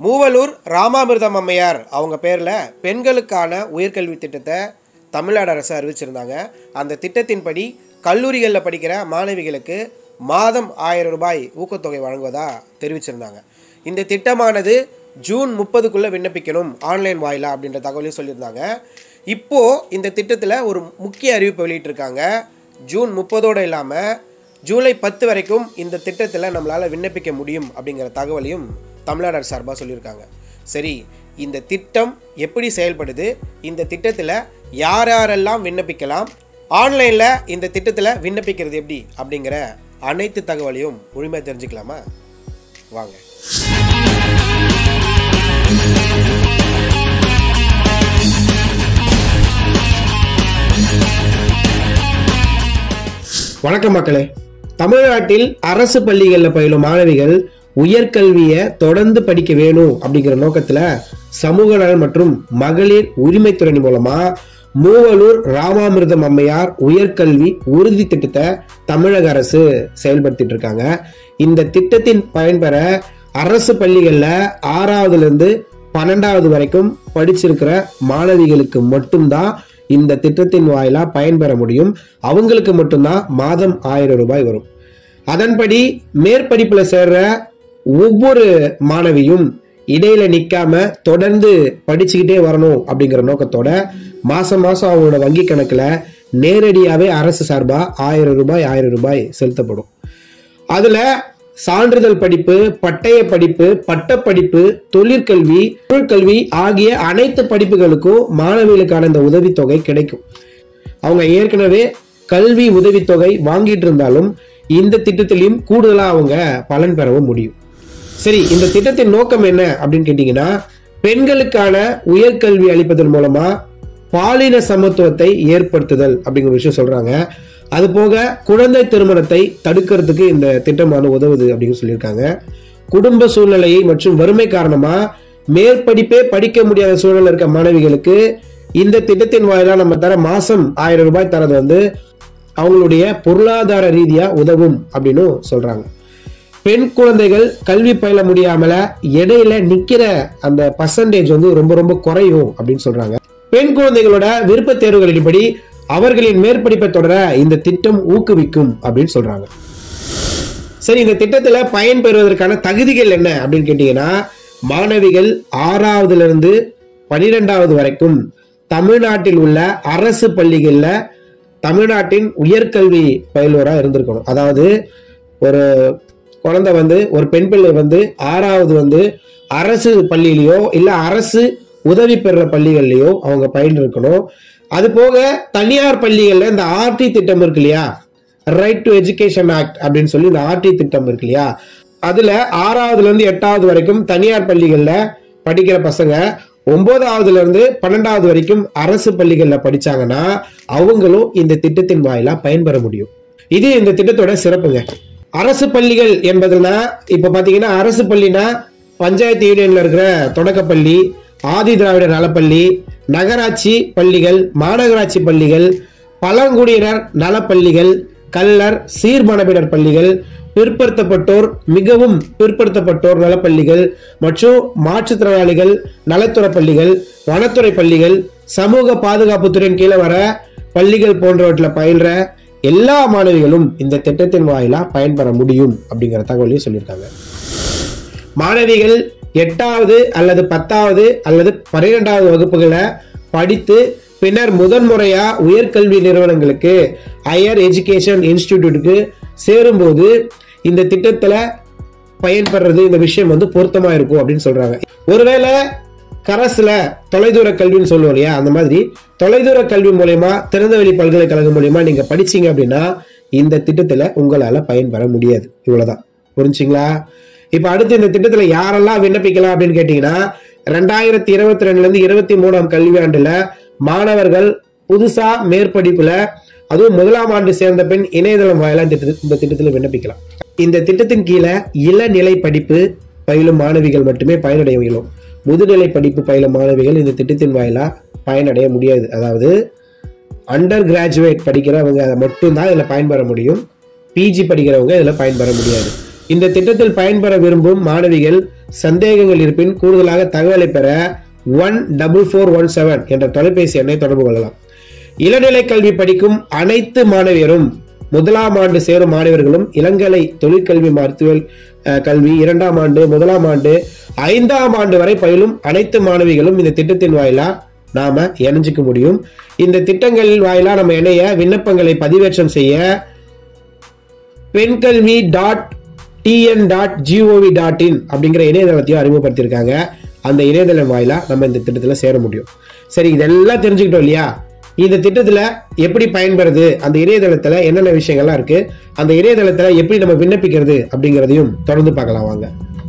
மூவலூர் ராமாமிர்தம் அம்மையார் அவங்க பேரில் பெண்களுக்கான உயர்கல்வி திட்டத்தை தமிழ்நாடு அரசு அறிவிச்சிருந்தாங்க அந்த திட்டத்தின்படி கல்லூரிகளில் படிக்கிற மாணவிகளுக்கு மாதம் ஆயிரம் ரூபாய் ஊக்கத்தொகை வழங்குவதா தெரிவிச்சிருந்தாங்க இந்த திட்டமானது ஜூன் முப்பதுக்குள்ளே விண்ணப்பிக்கணும் ஆன்லைன் வாயிலா அப்படின்ற தகவலையும் சொல்லியிருந்தாங்க இப்போது இந்த திட்டத்தில் ஒரு முக்கிய அறிவிப்பு வெளியிட்டிருக்காங்க ஜூன் முப்பதோடு இல்லாமல் ஜூலை பத்து வரைக்கும் இந்த திட்டத்தில் நம்மளால் விண்ணப்பிக்க முடியும் அப்படிங்கிற தகவலையும் தமிழ்நாடு அரசு சார்பாக சொல்லியிருக்காங்க சரி இந்த திட்டம் எப்படி செயல்படுது இந்த திட்டத்தில் யார் யாரெல்லாம் விண்ணப்பிக்கலாம் ஆன்லைனில் இந்த திட்டத்தில் விண்ணப்பிக்கிறது எப்படி அப்படிங்கிற அனைத்து தகவலையும் முழுமையாக தெரிஞ்சுக்கலாமா வாங்க வணக்கம் மக்களே தமிழ்நாட்டில் அரசு பள்ளிகளில் பயிலும் மாணவிகள் உயர்கல்வியை தொடர்ந்து படிக்க வேணும் அப்படிங்கிற நோக்கத்துல சமூக நலன் மற்றும் மகளிர் உரிமைத்துறை மூலமா மூவலூர் ராமாமிர்தம் அம்மையார் உயர்கல்வி உறுதி திட்டத்தை தமிழக அரசு செயல்படுத்திட்டு இருக்காங்க இந்த திட்டத்தின் பயன்பெற அரசு பள்ளிகள்ல ஆறாவதுல இருந்து பன்னெண்டாவது வரைக்கும் படிச்சிருக்கிற மாணவிகளுக்கு மட்டும்தான் இந்த திட்டத்தின் வாயிலா பயன்பெற முடியும் அவங்களுக்கு மட்டும்தான் மாதம் ஆயிரம் ரூபாய் வரும் அதன்படி மேற்படிப்புல சேர்ற ஒவ்வொரு மாணவியும் இடையில நிக்காம தொடர்ந்து படிச்சுக்கிட்டே வரணும் அப்படிங்கிற நோக்கத்தோட மாசம் மாசம் அவங்களோட வங்கி கணக்குல நேரடியாவே அரசு சார்பா ஆயிரம் ரூபாய் ஆயிரம் ரூபாய் செலுத்தப்படும் அதுல சான்றிதழ் படிப்பு பட்டய படிப்பு பட்டப்படிப்பு தொழிற்கல்வி தொழிற்கல்வி ஆகிய அனைத்து படிப்புகளுக்கும் மாணவிகளுக்கான இந்த உதவித்தொகை கிடைக்கும் அவங்க ஏற்கனவே கல்வி உதவித்தொகை வாங்கிட்டு இருந்தாலும் இந்த திட்டத்திலையும் கூடுதலா அவங்க பலன் பெறவும் முடியும் சரி இந்த திட்டத்தின் நோக்கம் என்ன அப்படின்னு கேட்டீங்கன்னா பெண்களுக்கான உயர்கல்வி அளிப்பதன் மூலமா பாலின சமத்துவத்தை ஏற்படுத்துதல் அப்படிங்கிற விஷயம் சொல்றாங்க அது போக குழந்தை திருமணத்தை தடுக்கிறதுக்கு இந்த திட்டமான உதவுது அப்படின்னு சொல்லியிருக்காங்க குடும்ப சூழ்நிலை மற்றும் வறுமை காரணமா மேற்படிப்பே படிக்க முடியாத சூழ்நிலை இருக்க மாணவிகளுக்கு இந்த திட்டத்தின் வாயிலா நம்ம தர மாசம் ஆயிரம் ரூபாய் தரது வந்து அவங்களுடைய பொருளாதார ரீதியா உதவும் அப்படின்னு சொல்றாங்க பெண் குழந்தைகள் கல்வி பயில முடியாமல இடையில நிக்கிற அந்த பர்சன்டேஜ் வந்து ரொம்ப ரொம்ப குறையும் அப்படின்னு சொல்றாங்க பெண் குழந்தைகளோட விருப்ப தேர்வுகளின்படி அவர்களின் மேற்படிப்பை தொடர இந்த திட்டம் ஊக்குவிக்கும் அப்படின்னு சொல்றாங்க சரி இந்த திட்டத்துல பயன் பெறுவதற்கான தகுதிகள் என்ன அப்படின்னு கேட்டீங்கன்னா மாணவிகள் ஆறாவதுல இருந்து பனிரெண்டாவது வரைக்கும் தமிழ்நாட்டில் உள்ள அரசு பள்ளிகள்ல தமிழ்நாட்டின் உயர்கல்வி பயில்வராக இருந்திருக்கணும் அதாவது ஒரு குழந்தை வந்து ஒரு பெண் பிள்ளை வந்து ஆறாவது வந்து அரசு பள்ளியிலையோ இல்ல அரசு உதவி பெறுற பள்ளிகள்லயோ அவங்க பயின்று இருக்கணும் அது போக தனியார் பள்ளிகள்ல இந்த ஆர்டி திட்டம் இருக்கு இல்லையா ரைட் டு எஜுகேஷன் ஆக்ட் அப்படின்னு சொல்லி இந்த ஆர்டி திட்டம் இருக்கு இல்லையா அதுல ஆறாவதுல இருந்து எட்டாவது வரைக்கும் தனியார் பள்ளிகள்ல படிக்கிற பசங்க ஒன்பதாவதுல இருந்து பன்னெண்டாவது வரைக்கும் அரசு பள்ளிகள்ல படிச்சாங்கன்னா அவங்களும் இந்த திட்டத்தின் வாயிலா பயன்பெற முடியும் இது இந்த திட்டத்தோட சிறப்புங்க அரசு பள்ளிகள் என்பதுனா இப்ப பாத்தீங்கன்னா அரசு பள்ளினா பஞ்சாயத்து யூனியன்ல இருக்கிற தொடக்கப்பள்ளி ஆதி திராவிடர் நலப்பள்ளி நகராட்சி பள்ளிகள் மாநகராட்சி பள்ளிகள் பழங்குடியினர் நலப்பள்ளிகள் கல்லர் சீர்மரபினர் பள்ளிகள் பிற்படுத்தப்பட்டோர் மிகவும் பிற்படுத்தப்பட்டோர் நலப்பள்ளிகள் மற்றும் மாற்றுத்திறனாளிகள் நலத்துறை பள்ளிகள் வனத்துறை பள்ளிகள் சமூக பாதுகாப்புத்துறையின் கீழே வர பள்ளிகள் போன்றவற்றில் பயில்ற எல்லா மாணவிகளும் இந்த திட்டத்தின் வாயிலா பயன்பெற முடியும் அப்படிங்கிற தகவலையும் சொல்லியிருக்காங்க மாணவிகள் எட்டாவது அல்லது பத்தாவது அல்லது பன்னிரெண்டாவது வகுப்புகளை படித்து பின்னர் முதன்முறையா உயர்கல்வி நிறுவனங்களுக்கு ஹையர் எஜுகேஷன் இன்ஸ்டிடியூட்டுக்கு சேரும்போது இந்த திட்டத்துல பயன்படுறது இந்த விஷயம் வந்து பொருத்தமா இருக்கும் அப்படின்னு சொல்றாங்க ஒருவேளை கரஸ்ல தொலைதூர கல்வின்னு சொல்லுவோம் இல்லையா அந்த மாதிரி தொலைதூர கல்வி மூலயமா திறந்தவெளி பல்கலைக்கழகம் மூலயமா நீங்க படிச்சீங்க அப்படின்னா இந்த திட்டத்துல உங்களால பயன்பெற முடியாது இவ்வளவுதான் புரிஞ்சுங்களா இப்ப அடுத்து இந்த திட்டத்துல யாரெல்லாம் விண்ணப்பிக்கலாம் அப்படின்னு கேட்டீங்கன்னா ரெண்டாயிரத்தி இருபத்தி ரெண்டுல இருந்து இருபத்தி மூணாம் கல்வியாண்டுல மாணவர்கள் புதுசா மேற்படிப்புல அதுவும் முதலாம் ஆண்டு சேர்ந்த பெண் இணையதளம் வாயிலா இந்த திட்ட- இந்த திட்டத்தில் விண்ணப்பிக்கலாம் இந்த திட்டத்தின் கீழே இளநிலை படிப்பு பயிலும் மாணவிகள் மட்டுமே பயனடைய இயலும் முதுநிலை படிப்பு பயிலும் மாணவிகள் இந்த திட்டத்தின் வாயிலா பயனடைய முடியாது அதாவது அண்டர் கிராஜுவேட் படிக்கிறவங்க மட்டும்தான் இதில் பயன்பெற முடியும் பிஜி படிக்கிறவங்க இதில் பயன்பெற முடியாது இந்த திட்டத்தில் பயன்பெற விரும்பும் மாணவிகள் சந்தேகங்கள் இருப்பின் கூடுதலாக தகவலை பெற one double four one seven என்ற தொலைபேசி எண்ணை தொடர்பு கொள்ளலாம் இளநிலை கல்வி படிக்கும் அனைத்து மாணவியரும் முதலாம் ஆண்டு சேரும் மாணவர்களும் இளங்கலை தொழிற்கல்வி மருத்துவ அஹ், கல்வி இரண்டாம் ஆண்டு முதலாம் ஆண்டு ஐந்தாம் ஆண்டு வரை பயிலும் அனைத்து மாணவிகளும் இந்த திட்டத்தின் வாயிலா நாம இணைஞ்சிக்க முடியும் இந்த திட்டங்களின் வாயிலா நம்ம இணைய விண்ணப்பங்களை பதிவேற்றம் செய்ய பெண்கல்வி dot TN dot GOV dot in அப்படிங்கிற இணையதளத்தையும் அறிமுகப்படுத்தியிருக்காங்க அந்த இணையதளம் வாயிலா நம்ம இந்த திட்டத்தில் சேர முடியும் சரி இதெல்லாம் தெரிஞ்சுக்கிட்டோம் இல்லையா இந்த திட்டத்துல எப்படி பயன்பெறுது அந்த இணையதளத்துல என்னென்ன விஷயங்கள்லாம் இருக்கு அந்த இணையதளத்துல எப்படி நம்ம விண்ணப்பிக்கிறது அப்படிங்கிறதையும் தொடர்ந்து பார்க்கலாம் வாங்க